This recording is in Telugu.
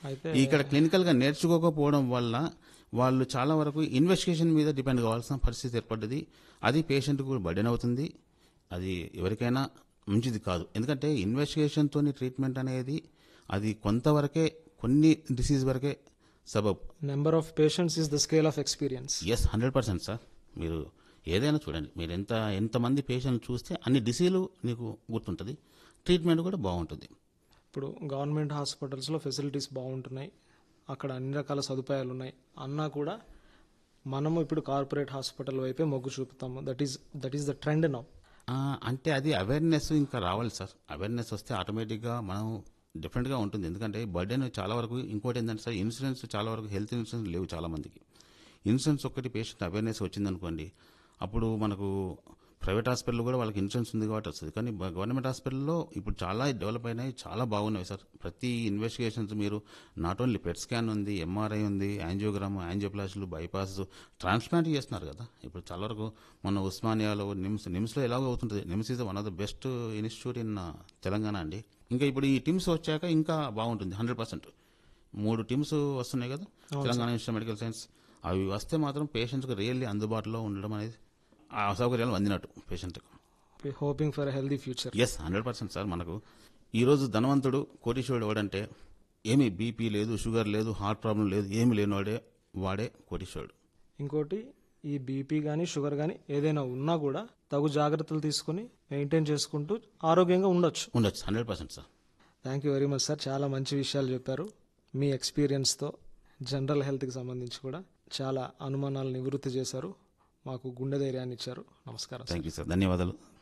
అయితే ఇక్కడ క్లినికల్గా నేర్చుకోకపోవడం వల్ల వాళ్ళు చాలా వరకు ఇన్వెస్టిగేషన్ మీద డిపెండ్ కావాల్సిన పరిస్థితి ఏర్పడ్డది అది పేషెంట్కు కూడా బర్డెన్ అవుతుంది అది ఎవరికైనా మంచిది కాదు ఎందుకంటే ఇన్వెస్టిగేషన్తో ట్రీట్మెంట్ అనేది అది కొంతవరకే కొన్ని డిసీజ్ వరకే సబబ్ number of patients is the scale of experience yes hundred percent sir మీరు ఏదైనా చూడండి మీరు ఎంత ఎంతమంది పేషెంట్ చూస్తే అన్ని డిసీజులు నీకు గుర్తుంటుంది ట్రీట్మెంట్ కూడా బాగుంటుంది ఇప్పుడు గవర్నమెంట్ హాస్పిటల్స్లో ఫెసిలిటీస్ బాగుంటున్నాయి అక్కడ అన్ని రకాల సదుపాయాలు ఉన్నాయి అన్నా కూడా మనము ఇప్పుడు కార్పొరేట్ హాస్పిటల్ వైపే మొగ్గు చూపుతాము that is that is the trend now ఆ, అంటే అది అవేర్నెస్ ఇంకా రావాలి సార్ అవేర్నెస్ వస్తే ఆటోమేటిక్గా మనం డిఫరెంట్గా ఉంటుంది ఎందుకంటే బర్త్డేను చాలా వరకు ఇంకోటి ఏంటంటే సార్ ఇన్సూరెన్స్ చాలా వరకు హెల్త్ ఇన్సూరెన్స్ లేవు చాలా మందికి ఇన్సూరెన్స్ ఒక్కటి పేషెంట్ అవేర్నెస్ వచ్చిందనుకోండి అప్పుడు మనకు ప్రైవేట్ హాస్పిటల్ కూడా వాళ్ళకి ఇన్సూరెన్స్ ఉంది కాబట్టి వస్తుంది కానీ బ- గవర్నమెంట్ హాస్పిటల్లో ఇప్పుడు చాలా డెవలప్ అయినాయి చాలా బాగున్నాయి సార్ ప్రతి ఇన్వెస్టిగేషన్స్ మీరు నాట్ ఓన్లీ పెట్ స్కాన్ ఉంది ఎంఆర్ఐ ఉంది యాంజియోగ్రామ్ యాంజియోప్లాస్టులు బైపాస్ ట్రాన్స్ప్లాంట్ చేస్తున్నారు కదా ఇప్పుడు చాలా వరకు మన ఉస్మానియాలో నిమ్స్ నిమ్స్లో ఎలాగో అవుతుంటుంది NIMS is one of the best institute in Telangana అండి ఇంకా ఇప్పుడు ఈ టీమ్స్ వచ్చాక ఇంకా బాగుంటుంది హండ్రెడ్ పర్సెంట్ మూడు టీమ్స్ వస్తున్నాయి కదా తెలంగాణ ఇన్స్టిట్యూట్ మెడికల్ సైన్స్ అవి వస్తే మాత్రం పేషెంట్కి రియల్లీ అందుబాటులో ఉండడం అనేది ఆ సౌకర్యాలు అందినట్టు పేషెంట్కి hoping for healthy future yes hundred percent sir మనకు ఈరోజు ధనవంతుడు కోటీశ్వరుడు ఎవడంటే ఏమీ బీపీ లేదు షుగర్ లేదు హార్ట్ ప్రాబ్లం లేదు ఏమి లేనివాడే వాడే కోటీశ్వరుడు ఇంకోటి ఈ బీపీ కానీ షుగర్ కానీ ఏదైనా ఉన్నా కూడా తగు జాగ్రత్తలు తీసుకుని మెయింటైన్ చేసుకుంటూ ఆరోగ్యంగా ఉండొచ్చు ఉండొచ్చు hundred percent sir thank you very much sir చాలా మంచి విషయాలు చెప్పారు మీ ఎక్స్పీరియన్స్తో జనరల్ హెల్త్కి సంబంధించి కూడా చాలా అనుమానాలు నివృత్తి చేశారు మాకు గుండె ధైర్యాన్ని ఇచ్చారు నమస్కారం సార్ థ్యాంక్ యూ సార్ ధన్యవాదాలు